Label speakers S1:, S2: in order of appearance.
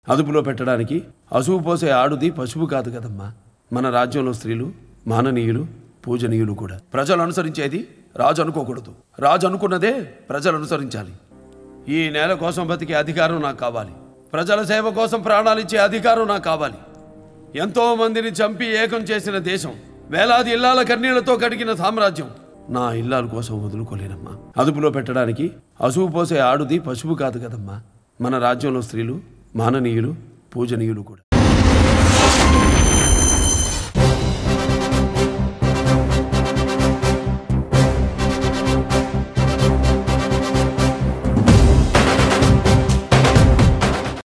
S1: అదుపులో పెట్టడానికి అసువు పోసే ఆడుది పశువు కాదు కదమ్మా మన రాజ్యంలో స్త్రీలు మాననీయులు పూజనీయులు కూడా ప్రజలు అనుసరించేది రాజు అనుకోకూడదు రాజు అనుకున్నదే ప్రజలు అనుసరించాలి ఈ నేల కోసం బతికే అధికారం నాకు కావాలి ప్రజల సేవ కోసం ప్రాణాలిచ్చే అధికారం నాకు కావాలి ఎంతో మందిని చంపి ఏకం చేసిన దేశం వేలాది ఇల్లాల కన్నీళ్లతో కడిగిన సామ్రాజ్యం నా ఇల్లాల కోసం వదులుకోలేనమ్మా అదుపులో పెట్టడానికి అసువు పోసే ఆడుది పశువు కాదు కదమ్మా మన రాజ్యంలో స్త్రీలు మాననీయులు పూజనీయులు కూడా